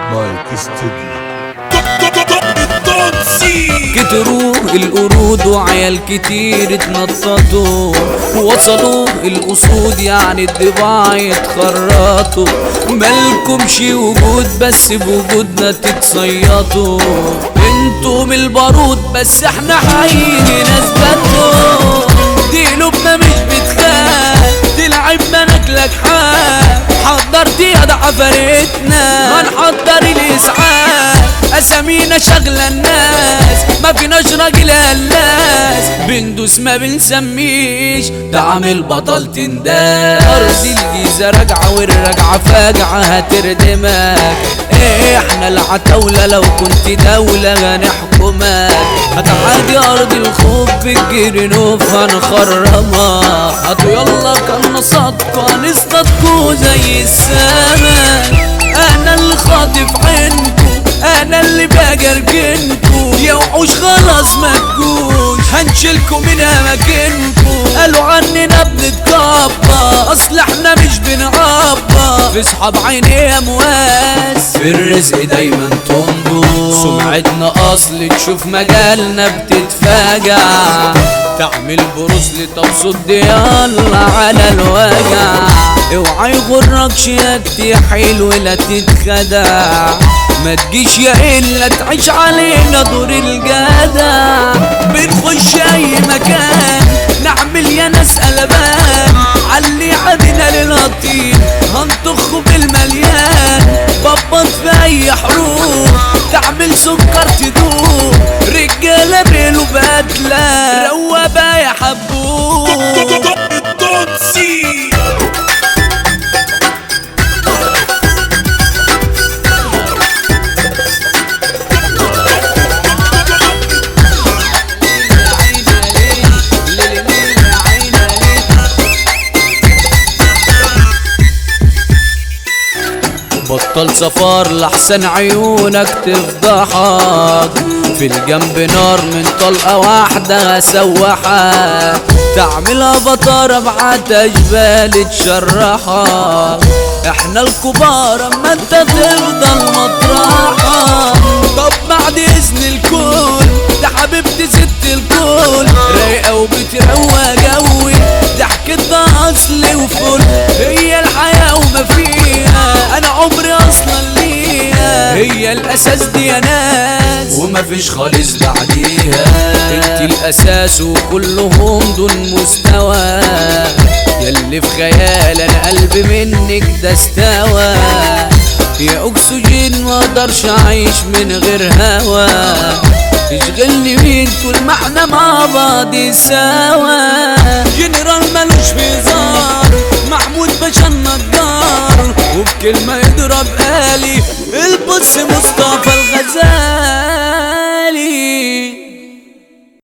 مايك استوديو كتروا القرود وعيال كتير اتنططوا وصلوا الاسود يعني الضباع يتخرطوا مالكمش وجود بس بوجودنا تتصيطوا انتم البارود بس احنا حقيقي ناس جدوا دي قلوبنا مش بتخاف تلعبنا ناكلك حاف حضرت يا ده عفارتنا هنحضر الاسعاف اسامينا شغلة الناس ما فيناش راجل هلاس بندوس ما بنسميش ده عامل بطل تنداس ارض الجيزة راجعة والرجعة فاجعة هتردمك احنا العتاولة لو كنت دولة هنحكمك هتعادي ارض الخوف بالجرنوف هنخرمك هاتوا يلا كنا صدقة هنصطادكوا زي السمك انا اللي خاطف عينكو انا اللي بجرجنكو يا وحوش خلاص ما تجوش هنشيلكوا من اماكنكو قالوا عننا بنتكبر اصل احنا مش بنعبر في صحاب عيني يا مواس في الرزق دايما تنبو سمعتنا اصل تشوف مجالنا بتتفاجع تعمل بروز لتبصد يلا على الوجع اوعى يغرك شياكتي حلو لا تتخدع ما تجيش يا الا تعيش علينا دور الجدع بنخش اي مكان نعمل يا ناس قلبان علي عدنا للطين هنطخ بالمليان ببط في اي حروب تعمل سكر تدوب رجاله بيلو بدله روابه يا حبوب بطل سفر لحسن عيونك تفضحك في الجنب نار من طلقة واحدة هسوحك تعمل افاتار ابعت جبال تشرحك احنا الكبار اما انت تفضل مطرحك طب بعد اذن الكل ده حبيبتي ست الكل رايقة وبتروى جوي ضحكتها اصلي وفل هي الحياة وما فيها انا عمري اصلا ليها هي الاساس دي يا ناس وما فيش خالص بعديها انت الاساس وكلهم دول مستوى ياللي في خيال انا قلبي منك ده استوى يا اكسجين ما اقدرش اعيش من غير هوا تشغلني مين طول ما احنا مع بعض سوا جنرال ملوش في هزار محمود باشا النجار وبكلمة يضرب آلي البص مصطفى